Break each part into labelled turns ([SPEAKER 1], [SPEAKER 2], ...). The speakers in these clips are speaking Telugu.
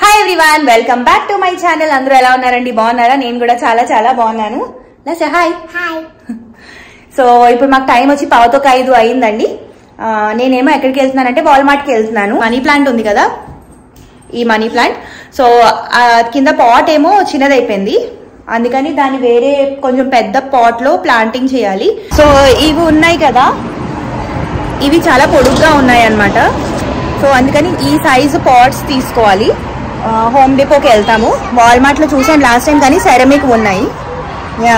[SPEAKER 1] Hi everyone welcome back to my channel అందరూ ఎలా ఉన్నారండి బాగున్నారా నేను కూడా చాలా చాలా బాగున్నాను లస హాయ్
[SPEAKER 2] హాయ్
[SPEAKER 1] సో ఇప్పుడు మాకు టైం వచ్చి పావుతొక్క ఐదు అయిందండి ఆ, నేనేమో ఎక్కడికి వెళ్తున్నానంటే వాల్మార్ట్కి వెళ్తున్నాను మనీ ప్లాంట్ ఉంది కదా ఈ మనీ ప్లాంట్ సో ఆ కింద పాట్ ఏమో చిన్నదైపోయింది అందుకని దాన్ని వేరే కొంచెం పెద్ద పాట్ లో ప్లాంటింగ్ చేయాలి సో ఇవి ఉన్నాయి కదా ఇవి చాలా పొడుగ్గా ఉన్నాయి అన్నమాట సో అందుకని ఈ సైజు పాట్స్ తీసుకోవాలి హోమ్ డిపోకి వెళ్తాము వాల్మార్ట్ లో చూసాను లాస్ట్ టైం కానీ సెరమిక్ ఉన్నాయి యా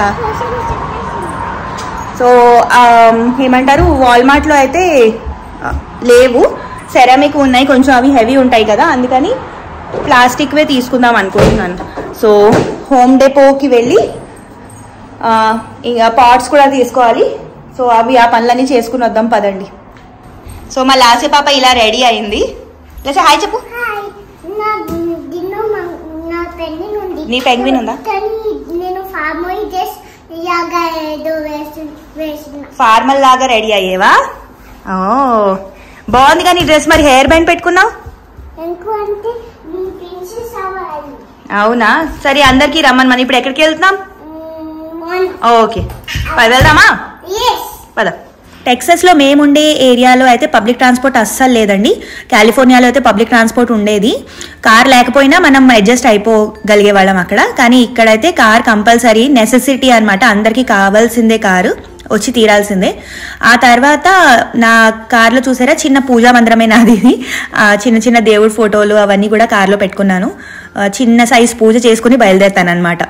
[SPEAKER 1] సో ఏమంటారు వాల్మార్ట్ లో అయితే ఆ, లేవు సెరామిక్ ఉన్నాయి కొంచెం అవి హెవీ ఉంటాయి కదా అందుకని ప్లాస్టిక్వే తీసుకుందాం అనుకుంటున్నాను సో హోమ్ డెపోకి వెళ్ళి ఆ, ఇంకా పాట్స్ కూడా తీసుకోవాలి సో అవి ఆ పనులన్నీ చేసుకుని వద్దాం పదండి సో మా లాసే పాప ఇలా రెడీ అయింది లేచే హాయ్ చెప్పు
[SPEAKER 2] హాయ్ నా దిన్ను నా పెండింగ్ ఉంది
[SPEAKER 1] నీ penguin ఉందా?
[SPEAKER 2] కానీ నేను ఫార్మల్ డ్రెస్ ఇలాగా ఏదో వేసి వేసిన
[SPEAKER 1] ఫార్మల్ లాగా రెడీ అయ్యేవా ఓ బాగుంది కానీ డ్రెస్ మరి హెయిర్ బ్యాండ్ పెట్టుకున్నావు
[SPEAKER 2] ఎందుకు అంటే మీ ప్రిన్సెస్ అవ్వాలి
[SPEAKER 1] అవునా సరే అందరికి రమ్మని మనం ఇప్పుడు ఎక్కడికి వెళ్తున్నాం
[SPEAKER 2] మోన్
[SPEAKER 1] ఓకే పద వెళ్దామా
[SPEAKER 2] ఎస్
[SPEAKER 1] పద టెక్సస్ లో మేముండే ఏరియాలో అయితే పబ్లిక్ ట్రాన్స్పోర్ట్ అస్సలు లేదండి కాలిఫోర్నియాలో అయితే పబ్లిక్ ట్రాన్స్పోర్ట్ ఉండేది కార్ లేకపోయినా మనం అడ్జస్ట్ అయిపోగలిగే వాళ్ళం అక్కడ కానీ ఇక్కడైతే కార్ కంపల్సరీ నెసెసిటీ అన్నమాట అందరికీ కావాల్సిందే కారు వచ్చి తీరాల్సిందే ఆ తర్వాత నా కార్లో చూసారా చిన్న పూజా మందిరమే నాది ఇది ఆ, చిన్న చిన్న దేవుడి ఫోటోలు అవన్నీ కూడా కార్లో పెట్టుకున్నాను ఆ, చిన్న సైజ్ పూజ చేసుకుని బయలుదేరుతాను అనమాట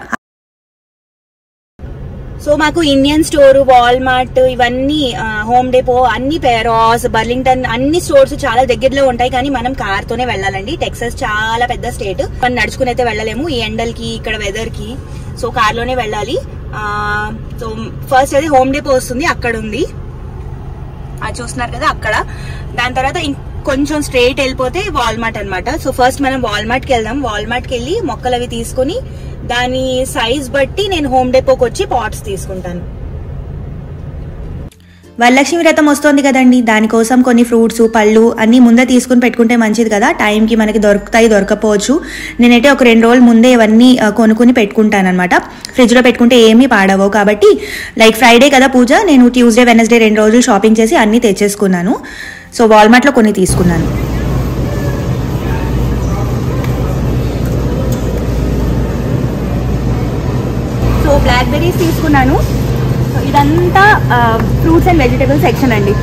[SPEAKER 1] సో మాకు ఇండియన్ స్టోర్ వాల్మార్ట్ ఇవన్నీ ఆ, హోమ్ డెపో అన్ని పెరాస్ బర్లింగ్టన్ అన్ని స్టోర్స్ చాలా దగ్గరలో ఉంటాయి కానీ మనం కార్ తోనే వెళ్ళాలండి టెక్సస్ చాలా పెద్ద స్టేట్ మనం నడుచుకుని అయితే వెళ్ళలేము ఈ ఎండలకి ఇక్కడ వెదర్ కి సో కార్ లోనే వెళ్ళాలి ఆ, సో ఫస్ట్ అయితే హోమ్ డెపో వస్తుంది అక్కడ ఉంది అది చూస్తున్నారు కదా అక్కడ దాని తర్వాత ఇం- కొంచెం స్ట్రైట్ వెళ్ళిపోతే వాల్మార్ట్ అన్నమాట సో ఫస్ట్ మనం వాల్మార్ట్ కి వెళ్దాం వాల్మార్ట్ కి వెళ్ళి మొక్కలు అవి తీసుకుని దాని సైజ్ బట్టి నేను హోమ్ డెపోకి వచ్చి పాట్స్ తీసుకుంటాను వరలక్ష్మి వ్రతం వస్తోంది కదండి దానికోసం కొన్ని ఫ్రూట్స్ పళ్ళు అన్ని ముందే తీసుకుని పెట్టుకుంటే మంచిది కదా టైంకి మనకి దొరుకుతాయి దొరకపోవచ్చు నేనైతే ఒక రెండు రోజులు ముందే ఇవన్నీ ఆ, కొనుక్కుని పెట్టుకుంటాను అనమాట ఫ్రిడ్జ్లో పెట్టుకుంటే ఏమీ పాడవవు కాబట్టి లైక్ ఫ్రైడే కదా పూజ నేను ట్యూస్డే వెనస్డే రెండు రోజులు షాపింగ్ చేసి అన్నీ తెచ్చేసుకున్నాను సో వాల్మార్ట్లో కొన్ని తీసుకున్నాను సో బ్లాక్ బెర్రీస్ తీసుకున్నాను సో ఇదంతా ఫ్రూట్స్ అండ్ వెజిటేబుల్ సెక్షన్ అండి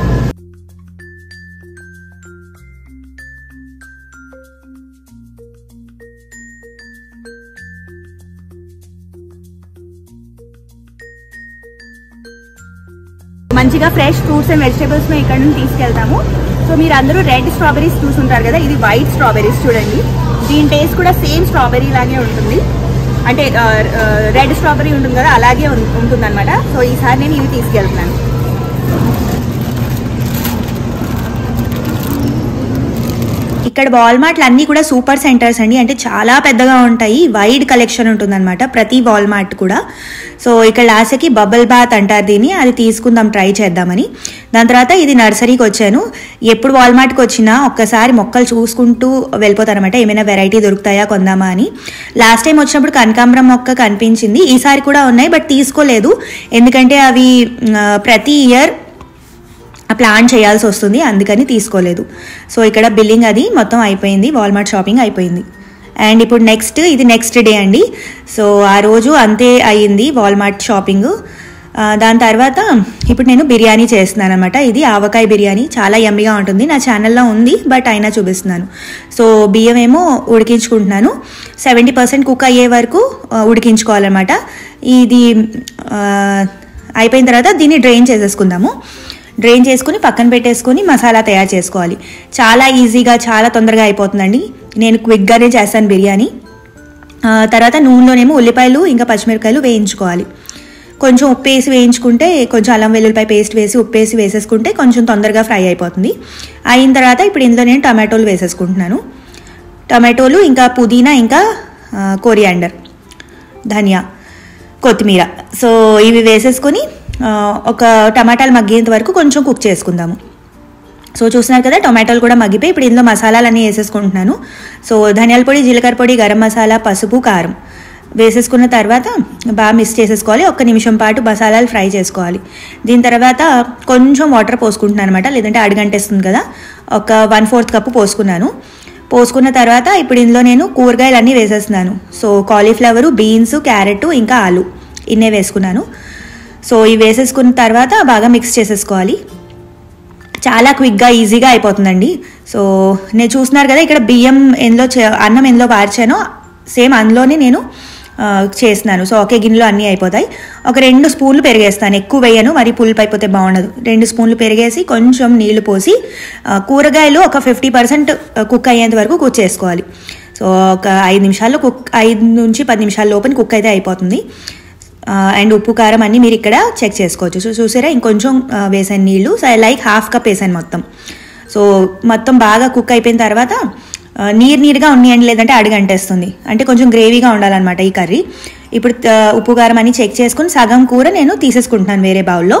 [SPEAKER 1] మంచిగా ఫ్రెష్ ఫ్రూట్స్ అండ్ వెజిటేబుల్స్ మేము ఇక్కడ నుండి తీసుకెళ్తాము సో మీరు అందరూ రెడ్ స్ట్రాబెరీస్ చూసుంటారు కదా ఇది వైట్ స్ట్రాబెరీస్ చూడండి దీని టేస్ట్ కూడా సేమ్ స్ట్రాబెరీ లాగే ఉంటుంది అంటే రెడ్ స్ట్రాబెరీ ఉంటుంది కదా అలాగే ఉంటుంది అనమాట సో ఈసారి నేను ఇవి తీసుకెళ్తున్నాను ఇక్కడ వాల్మార్ట్లు అన్నీ కూడా సూపర్ సెంటర్స్ అండి అంటే చాలా పెద్దగా ఉంటాయి వైడ్ కలెక్షన్ ఉంటుందన్నమాట ప్రతి వాల్మార్ట్ కూడా సో ఇక్కడ లాస్ట్కి బబుల్ బాత్ అంటారు దీన్ని అది తీసుకుందాం ట్రై చేద్దామని దాని తర్వాత ఇది నర్సరీకి వచ్చాను ఎప్పుడు వాల్మార్ట్కి వచ్చినా ఒక్కసారి మొక్కలు చూసుకుంటూ వెళ్ళిపోతానమాట ఏమైనా వెరైటీ దొరుకుతాయా కొందామా అని లాస్ట్ టైం వచ్చినప్పుడు కనకాంబరం మొక్క కనిపించింది ఈసారి కూడా ఉన్నాయి బట్ తీసుకోలేదు ఎందుకంటే అవి ఆ, ప్రతి ఇయర్ ప్లాన్ చేయాల్సి వస్తుంది అందుకని తీసుకోలేదు సో ఇక్కడ బిల్లింగ్ అది మొత్తం అయిపోయింది వాల్మార్ట్ షాపింగ్ అయిపోయింది అండ్ ఇప్పుడు నెక్స్ట్ ఇది నెక్స్ట్ డే అండి సో ఆ రోజు అంతే అయ్యింది వాల్మార్ట్ షాపింగ్ ఆ, దాని తర్వాత ఇప్పుడు నేను బిర్యానీ చేస్తున్నాను అనమాట ఇది ఆవకాయ బిర్యానీ చాలా యమ్మిగా ఉంటుంది నా ఛానల్లో ఉంది బట్ అయినా చూపిస్తున్నాను సో బియ్యం ఏమో ఉడికించుకుంటున్నాను సెవెంటీ పర్సెంట్ కుక్ అయ్యే వరకు ఆ, ఉడికించుకోవాలన్నమాట ఇది ఆ, అయిపోయిన తర్వాత దీన్ని డ్రైన్ చేసేసుకుందాము డ్రైన్ చేసుకుని పక్కన పెట్టేసుకుని మసాలా తయారు చేసుకోవాలి చాలా ఈజీగా చాలా తొందరగా అయిపోతుందండి నేను క్విక్గానే చేస్తాను బిర్యానీ ఆ, తర్వాత నూనెలోనేమో ఉల్లిపాయలు ఇంకా పచ్చిమిరపకాయలు వేయించుకోవాలి కొంచెం ఉప్పు వేసి వేయించుకుంటే కొంచెం అల్లం వెల్లుల్లిపాయ పేస్ట్ వేసి ఉప్పు వేసి వేసేసుకుంటే కొంచెం తొందరగా ఫ్రై అయిపోతుంది అయిన తర్వాత ఇప్పుడు ఇందులో నేను టమాటోలు వేసేసుకుంటున్నాను టమాటోలు ఇంకా పుదీనా ఇంకా కొరియాండర్ ధనియా కొత్తిమీర సో ఇవి వేసేసుకొని ఆ, ఒక టమాటాలు మగ్గేంత వరకు కొంచెం కుక్ చేసుకుందాము సో చూస్తున్నారు కదా టొమాటోలు కూడా మగ్గిపోయి ఇప్పుడు ఇందులో మసాలాలన్నీ వేసేసుకుంటున్నాను సో ధనియాల పొడి జీలకర్ర పొడి గరం మసాలా పసుపు కారం వేసేసుకున్న తర్వాత బాగా మిక్స్ చేసేసుకోవాలి ఒక్క నిమిషం పాటు మసాలాలు ఫ్రై చేసుకోవాలి దీని తర్వాత కొంచెం వాటర్ పోసుకుంటున్నాను అనమాట లేదంటే అడుగంటేస్తుంది కదా ఒక వన్ ఫోర్త్ కప్పు పోసుకున్నాను పోసుకున్న తర్వాత ఇప్పుడు ఇందులో నేను కూరగాయలు అన్నీ వేసేస్తున్నాను సో కాలీఫ్లవరు బీన్స్ క్యారెట్ ఇంకా ఆలు ఇన్నే వేసుకున్నాను సో ఇవి వేసేసుకున్న తర్వాత బాగా మిక్స్ చేసేసుకోవాలి చాలా క్విక్గా ఈజీగా అయిపోతుందండి సో నేను చూస్తున్నారు కదా ఇక్కడ బియ్యం ఎందులో చే- అన్నం ఎందులో వార్చానో సేమ్ అందులోనే నేను ఆ, చేస్తున్నాను సో ఒకే గిన్నెలో అన్నీ అయిపోతాయి ఒక రెండు స్పూన్లు పెరిగేస్తాను ఎక్కువ వేయను మరి పులుపు అయిపోతే బాగుండదు రెండు స్పూన్లు పెరిగేసి కొంచెం నీళ్లు పోసి ఆ, కూరగాయలు ఒక ఫిఫ్టీ పర్సెంట్ కుక్ అయ్యేంత వరకు కుక్ చేసుకోవాలి సో ఒక ఐదు నిమిషాల్లో కుక్ ఐదు నుంచి పది నిమిషాల లోపల కుక్ అయితే అయిపోతుంది ఆ, అండ్ ఉప్పు కారం అన్నీ మీరు ఇక్కడ చెక్ చేసుకోవచ్చు సో చూసారా ఇంకొంచెం ఆ, వేసాను నీళ్ళు సో లైక్ హాఫ్ కప్ వేసాను మొత్తం సో మొత్తం బాగా కుక్ అయిపోయిన తర్వాత ఆ, నీరు నీరుగా ఉన్నాయండి లేదంటే అడుగంటేస్తుంది అంటే కొంచెం గ్రేవీగా ఉండాలన్నమాట ఈ కర్రీ ఇప్పుడు ఆ, ఉప్పు కారం అన్ని చెక్ చేసుకుని సగం కూర నేను తీసేసుకుంటున్నాను వేరే బౌల్లో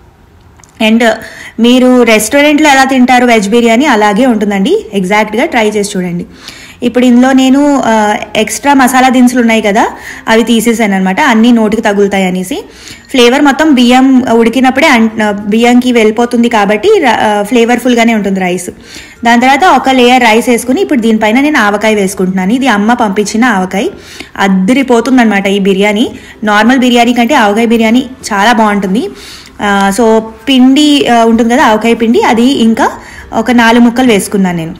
[SPEAKER 1] అండ్ మీరు రెస్టారెంట్లో ఎలా తింటారు వెజ్ బిర్యానీ అలాగే ఉంటుందండి ఎగ్జాక్ట్గా ట్రై చేసి చూడండి ఇప్పుడు ఇందులో నేను ఆ, ఎక్స్ట్రా మసాలా దినుసులు ఉన్నాయి కదా అవి తీసేసాను అనమాట అన్నీ నోటికి తగులుతాయి అనేసి ఫ్లేవర్ మొత్తం బియ్యం ఉడికినప్పుడే అన్- ఆ, బియ్యంకి వెళ్ళిపోతుంది కాబట్టి ర- ఆ, ఫ్లేవర్ఫుల్గానే ఉంటుంది రైస్ దాని తర్వాత ఒక లేయర్ రైస్ వేసుకుని ఇప్పుడు దీనిపైన నేను ఆవకాయ వేసుకుంటున్నాను ఇది అమ్మ పంపించిన ఆవకాయ అద్దరిపోతుంది అనమాట ఈ బిర్యానీ నార్మల్ బిర్యానీ కంటే ఆవకాయ బిర్యానీ చాలా బాగుంటుంది ఆ, సో పిండి ఆ, ఉంటుంది కదా ఆవకాయ పిండి అది ఇంకా ఒక నాలుగు ముక్కలు వేసుకున్నాను నేను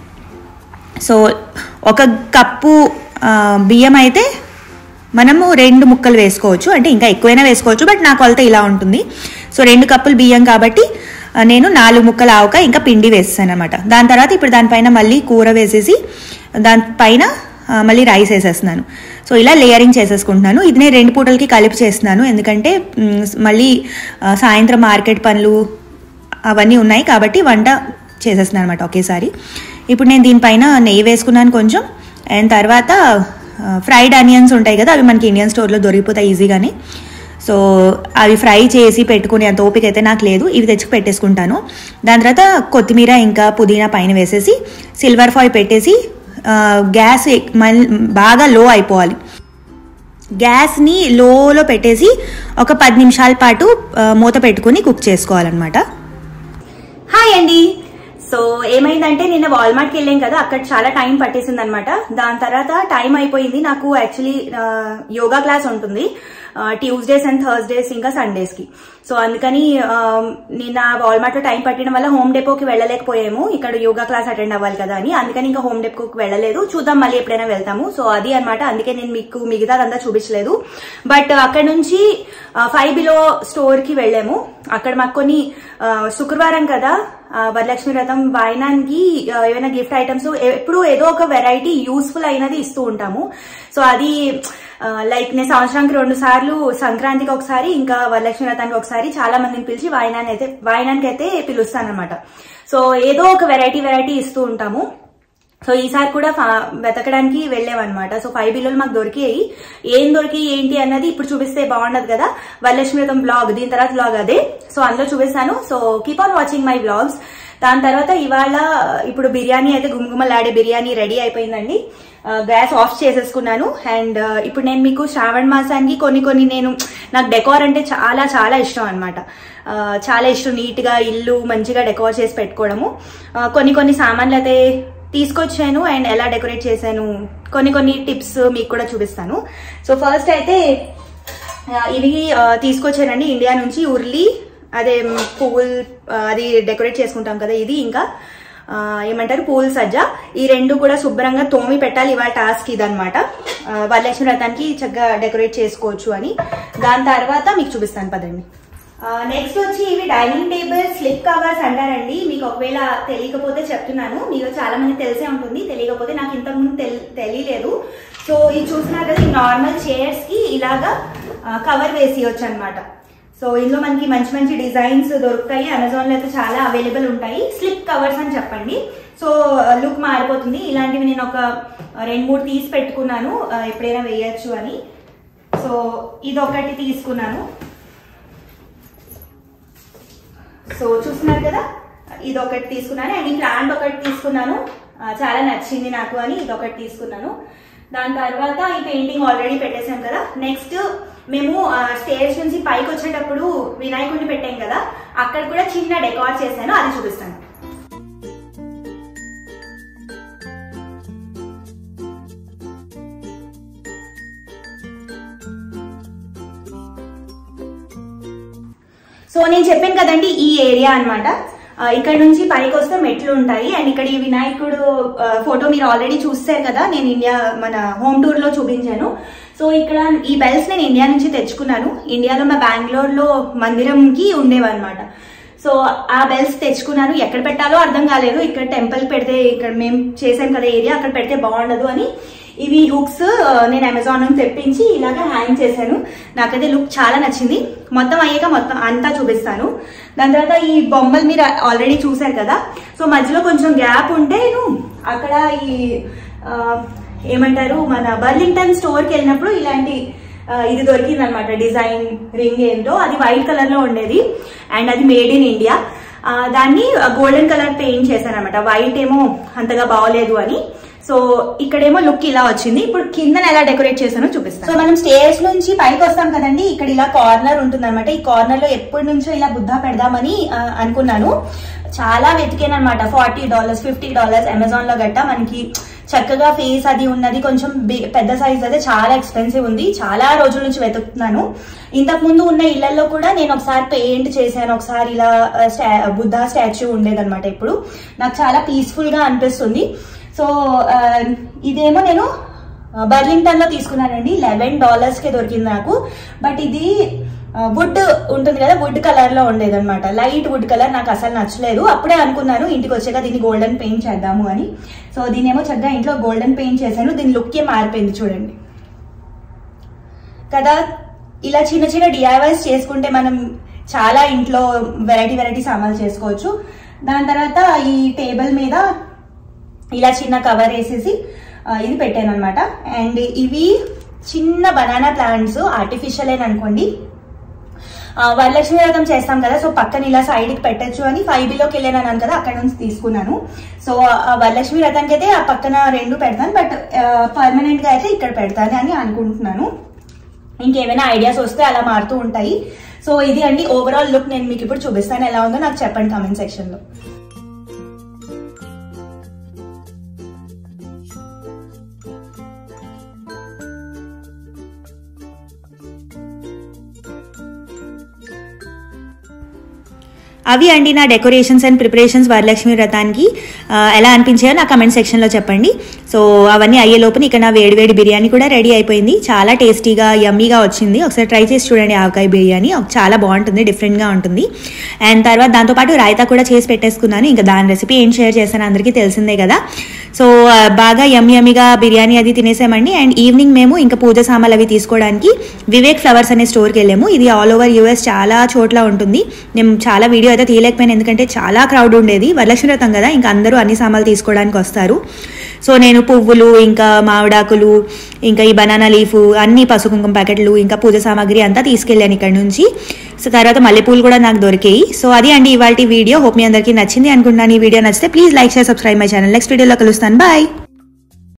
[SPEAKER 1] సో ఒక కప్పు ఆ, బియ్యం అయితే మనము రెండు ముక్కలు వేసుకోవచ్చు అంటే ఇంకా ఎక్కువైనా వేసుకోవచ్చు బట్ నా కొలత ఇలా ఉంటుంది సో రెండు కప్పులు బియ్యం కాబట్టి ఆ, నేను నాలుగు ముక్కల ఆవక ఇంకా పిండి వేసేసాను అనమాట దాని తర్వాత ఇప్పుడు దానిపైన మళ్ళీ కూర వేసేసి దానిపైన ఆ, మళ్ళీ రైస్ వేసేస్తున్నాను సో ఇలా లేయరింగ్ చేసేసుకుంటున్నాను ఇది నేను రెండు పూటలకి కలిపి చేస్తున్నాను ఎందుకంటే మ్, మళ్ళీ ఆ, సాయంత్రం మార్కెట్ పనులు అవన్నీ ఉన్నాయి కాబట్టి వంట చేసేస్తున్నాను అనమాట ఒకేసారి ఇప్పుడు నేను దీనిపైన నెయ్యి వేసుకున్నాను కొంచెం అండ్ తర్వాత ఫ్రైడ్ ఆనియన్స్ ఉంటాయి కదా అవి మనకి ఇండియన్ స్టోర్లో దొరికిపోతాయి ఈజీగానే సో అవి ఫ్రై చేసి పెట్టుకునే అంత ఓపిక అయితే నాకు లేదు ఇవి తెచ్చి పెట్టేసుకుంటాను దాని తర్వాత కొత్తిమీర ఇంకా పుదీనా పైన వేసేసి సిల్వర్ ఫాయిల్ పెట్టేసి ఆ, గ్యాస్ ఎక్- మల్- బాగా లో అయిపోవాలి గ్యాస్ని లోలో పెట్టేసి ఒక పది నిమిషాల పాటు ఆ, మూత పెట్టుకుని కుక్ చేసుకోవాలన్నమాట హాయ్ అండి సో ఏమైందంటే నిన్న వాల్మార్ట్కి వెళ్ళాం కదా అక్కడ చాలా టైం పట్టేసింది అనమాట దాని తర్వాత టైం అయిపోయింది నాకు యాక్చువల్లీ యోగా క్లాస్ ఉంటుంది ట్యూస్డేస్ అండ్ థర్స్డేస్ ఇంకా సండేస్ కి సో అందుకని ఆ, నిన్న వాల్మార్ట్ లో టైం పట్టడం వల్ల హోమ్ డెపోకి వెళ్ళలేకపోయాము ఇక్కడ యోగా క్లాస్ అటెండ్ అవ్వాలి కదా అని అందుకని ఇంకా హోమ్ డెపోకి వెళ్ళలేదు చూద్దాం మళ్ళీ ఎప్పుడైనా వెళ్తాము సో అది అన్నమాట అందుకే నేను మీకు మిగతాదంతా చూపించలేదు బట్ అక్కడ నుంచి ఫైవ్ బిలో స్టోర్ కి వెళ్ళాము అక్కడ మాకు కొన్ని ఆ, శుక్రవారం కదా ఆ, వరలక్ష్మి వ్రతం వాయినానికి ఆ, ఏమైనా గిఫ్ట్ ఐటమ్స్ ఎప్పుడు ఏదో ఒక వెరైటీ యూస్ఫుల్ అయినది ఇస్తూ ఉంటాము సో అది లైక్ నేను సంవత్సరానికి రెండు సార్లు సంక్రాంతికి ఒకసారి ఇంకా వరలక్ష్మి వ్రతానికి ఒకసారి చాలా మందిని పిలిచి వాయినాన్ని అయితే వాయినానికి అయితే పిలుస్తాను అనమాట సో ఏదో ఒక వెరైటీ వెరైటీ ఇస్తూ ఉంటాము సో ఈసారి కూడా ఫా- వెతకడానికి వెళ్ళామన్నమాట సో ఫైవ్ బిల్లులు మాకు దొరికాయి ఏం దొరికి ఏంటి అన్నది ఇప్పుడు చూపిస్తే బాగుండదు కదా వరలక్ష్మి వ్రతం బ్లాగ్ దీని తర్వాత బ్లాగ్ అదే సో అందులో చూపిస్తాను so keep on watching my blogs దాని తర్వాత ఇవాళ ఇప్పుడు బిర్యానీ అయితే గుమగుమలాడే బిర్యానీ రెడీ అయిపోయిందండి గ్యాస్ ఆఫ్ చేసేసుకున్నాను అండ్ ఇప్పుడు నేను మీకు శ్రావణ మాసానికి కొన్ని కొన్ని నేను నాకు డెకోర్ అంటే చాలా చాలా ఇష్టం అనమాట చాలా ఇష్టం నీట్గా ఇల్లు మంచిగా డెకోర్ చేసి పెట్టుకోవడము ఆ, కొన్ని కొన్ని సామాన్లు అయితే తీసుకొచ్చాను అండ్ ఎలా డెకరేట్ చేశాను కొన్ని కొన్ని టిప్స్ మీకు కూడా చూపిస్తాను సో ఫస్ట్ అయితే ఆ, ఇవి ఆ, తీసుకొచ్చానండి ఇండియా నుంచి ఉర్లి అదే పువ్వుల్ ఆ, అది డెకరేట్ చేసుకుంటాం కదా ఇది ఇంకా ఆ, ఏమంటారు పూల్ సజ్జ ఈ రెండు కూడా శుభ్రంగా తోమి పెట్టాలి ఇవాళ టాస్క్ ఇదనమాట వరలక్ష్మి వ్రతానికి చక్కగా డెకరేట్ చేసుకోవచ్చు అని దాని తర్వాత మీకు చూపిస్తాను పదండి నెక్స్ట్ వచ్చి ఇవి డైనింగ్ టేబుల్ స్లిప్ కవర్స్ అంటారండి మీకు ఒకవేళ తెలియకపోతే చెప్తున్నాను మీరు చాలా మంది తెలిసే ఉంటుంది తెలియకపోతే నాకు ఇంతకుముందు తెల్- తెలియలేదు సో ఇది చూస్తున్నారు కదా ఈ నార్మల్ చైర్స్ కి ఇలాగా కవర్ వేసి అనమాట సో ఇందులో మనకి మంచి మంచి డిజైన్స్ దొరుకుతాయి అమెజాన్ లో అయితే చాలా అవైలబుల్ ఉంటాయి స్లిప్ కవర్స్ అని చెప్పండి సో లుక్ మారిపోతుంది ఇలాంటివి నేను ఒక రెండు మూడు తీసి పెట్టుకున్నాను ఆ, ఎప్పుడైనా వేయచ్చు అని సో ఇది ఒకటి తీసుకున్నాను సో చూస్తున్నారు కదా ఇది ఒకటి తీసుకున్నాను అండ్ ఈ ప్లాంట్ ఒకటి తీసుకున్నాను ఆ, చాలా నచ్చింది నాకు అని ఇది ఒకటి తీసుకున్నాను దాని తర్వాత ఈ పెయింటింగ్ ఆల్రెడీ పెట్టేశాం కదా నెక్స్ట్ మేము స్టేజ్ నుంచి పైకి వచ్చేటప్పుడు వినాయకుడిని పెట్టాం కదా అక్కడ కూడా చిన్న డెకార్ చేశాను అది చూపిస్తాను సో నేను చెప్పాను కదండి ఈ ఏరియా అన్నమాట ఆ, ఇక్కడ నుంచి పైకి వస్తే మెట్లు ఉంటాయి అండ్ ఇక్కడ ఈ వినాయకుడు ఆ, ఫోటో మీరు ఆల్రెడీ చూస్తారు కదా నేను ఇండియా మన హోమ్ టూర్ లో చూపించాను సో ఇక్కడ ఈ బెల్స్ నేను ఇండియా నుంచి తెచ్చుకున్నాను ఇండియాలో మా బెంగళూరులో మందిరంకి ఉండేవన్నమాట సో ఆ బెల్స్ తెచ్చుకున్నాను ఎక్కడ పెట్టాలో అర్థం కాలేదు ఇక్కడ టెంపుల్ పెడితే ఇక్కడ మేము చేసాం కదా ఏరియా అక్కడ పెడితే బాగుండదు అని ఇవి హుక్స్ నేను అమెజాన్ నుంచి తెప్పించి ఇలాగ హ్యాంగ్ చేశాను నాకైతే లుక్ చాలా నచ్చింది మొత్తం అయ్యాక మొత్తం అంతా చూపిస్తాను దాని తర్వాత ఈ బొమ్మలు మీరు ఆల్రెడీ చూసారు కదా సో మధ్యలో కొంచెం గ్యాప్ ఉంటే నేను అక్కడ ఈ ఆ, ఏమంటారు మన బర్లింగ్టన్ స్టోర్కి వెళ్ళినప్పుడు ఇలాంటి ఆ, ఇది దొరికింది అనమాట డిజైన్ రింగ్ ఏంటో అది వైట్ కలర్ లో ఉండేది అండ్ అది మేడ్ ఇన్ ఇండియా దాన్ని గోల్డెన్ కలర్ పెయింట్ చేశాను అనమాట వైట్ ఏమో అంతగా బాగోలేదు అని సో ఇక్కడేమో లుక్ ఇలా వచ్చింది ఇప్పుడు కింద ఎలా డెకరేట్ చేశానో చూపిస్తాను సో మనం స్టేజ్ నుంచి పైకి వస్తాం కదండి ఇక్కడ ఇలా కార్నర్ ఉంటుంది అనమాట ఈ కార్నర్ లో ఎప్పటి నుంచో ఇలా బుద్ధ పెడదామని ఆ, అనుకున్నాను చాలా వెతికాను అనమాట forty dollars fifty dollars Amazon లో గట్టా మనకి చక్కగా ఫేస్ అది ఉన్నది కొంచెం big- పెద్ద సైజ్ అయితే చాలా ఎక్స్పెన్సివ్ ఉంది చాలా రోజుల నుంచి వెతుకుతున్నాను ఇంతకు ముందు ఉన్న ఇళ్లలో కూడా నేను ఒకసారి పెయింట్ చేశాను ఒకసారి ఇలా ఆ, స్టా- బుద్ధ స్టాచ్యూ ఉండేదన్నమాట ఇప్పుడు నాకు చాలా పీస్ఫుల్ గా అనిపిస్తుంది సో ఆ, ఇదేమో నేను బర్లింగ్టన్ లో తీసుకున్నానండి లెవెన్ డాలర్స్ కి దొరికింది నాకు బట్ ఇది వుడ్ ఉంటుంది కదా వుడ్ కలర్ లో ఉండేది అనమాట లైట్ వుడ్ కలర్ నాకు అసలు నచ్చలేదు అప్పుడే అనుకున్నాను ఇంటికి వచ్చాక దీన్ని గోల్డెన్ పెయింట్ చేద్దాము అని సో దీనేమో చక్కగా ఇంట్లో గోల్డెన్ పెయింట్ చేశాను దీని లుక్ ఏ మారిపోయింది చూడండి కదా ఇలా చిన్న చిన్న డిఐవైస్ చేసుకుంటే మనం చాలా ఇంట్లో వెరైటీ వెరైటీ సామాన్లు చేసుకోవచ్చు దాని తర్వాత ఈ టేబుల్ మీద ఇలా చిన్న కవర్ వేసేసి ఆ, ఇది పెట్టాను అనమాట అండ్ ఇవి చిన్న బనానా ప్లాంట్స్ ఆర్టిఫిషియల్ అని అనుకోండి ఆ, వరలక్ష్మి వ్రతం చేస్తాం కదా సో పక్కన ఇలా సైడ్ కి పెట్టచ్చు అని ఫైవ్ బిలోకి వెళ్ళాను అన్నాను కదా అక్కడ నుంచి తీసుకున్నాను సో ఆ వరలక్ష్మి వ్రతానికి అయితే ఆ పక్కన రెండు పెడతాను బట్ పర్మనెంట్ గా అయితే ఇక్కడ పెడతాను అని అనుకుంటున్నాను ఇంకేమైనా ఐడియాస్ వస్తే అలా మారుతూ ఉంటాయి సో ఇది అండి ఓవరాల్ లుక్ నేను మీకు ఇప్పుడు చూపిస్తాను ఎలా ఉందో నాకు చెప్పండి కామెంట్ సెక్షన్ లో అవి అండి నా డెకరేషన్స్ అండ్ ప్రిపరేషన్స్ వరలక్ష్మి వ్రతానికి ఆ, ఎలా అనిపించాయో నా కమెంట్ సెక్షన్లో చెప్పండి సో అవన్నీ అయ్యే లోపల ఇక్కడ నా వేడివేడి బిర్యానీ కూడా రెడీ అయిపోయింది చాలా టేస్టీగా యమ్మీగా వచ్చింది ఒకసారి ట్రై చేసి చూడండి ఆవకాయ బిర్యానీ ఒక- చాలా బాగుంటుంది డిఫరెంట్గా ఉంటుంది అండ్ తర్వాత దాంతోపాటు రాయితా కూడా చేసి పెట్టేసుకున్నాను ఇంకా దాని రెసిపీ ఏం షేర్ చేశాను అందరికీ తెలిసిందే కదా సో ఆ, బాగా యమ్మి యమ్మిగా బిర్యానీ అది తినేసామండి అండ్ ఈవినింగ్ మేము ఇంకా పూజ సామాన్లు అవి తీసుకోవడానికి వివేక్ ఫ్లవర్స్ అనే స్టోర్కి వెళ్ళాము ఇది ఆల్ ఓవర్ యూఎస్ చాలా చోట్ల ఉంటుంది నేను చాలా వీడియో అయితే తీయలేకపోయాను ఎందుకంటే చాలా క్రౌడ్ ఉండేది వరలక్ష్మి వ్రతం కదా ఇంకా అందరూ అన్ని సామాన్లు తీసుకోవడానికి వస్తారు సో నేను పువ్వులు ఇంకా మామిడాకులు ఇంకా ఈ బనానా లీఫ్ అన్ని పసుపు కుంకుమ ప్యాకెట్లు ఇంకా పూజ సామాగ్రి అంతా తీసుకెళ్ళాను ఇక్కడ నుంచి సో తర్వాత మల్లెపూలు కూడా నాకు దొరికాయి సో అది అండి ఇవాళ వీడియో హోప్ మీ అందరికీ నచ్చింది అనుకుంటున్నాను ఈ వీడియో నచ్చితే please like share subscribe my channel next వీడియోలో కలుస్తాను బాయ్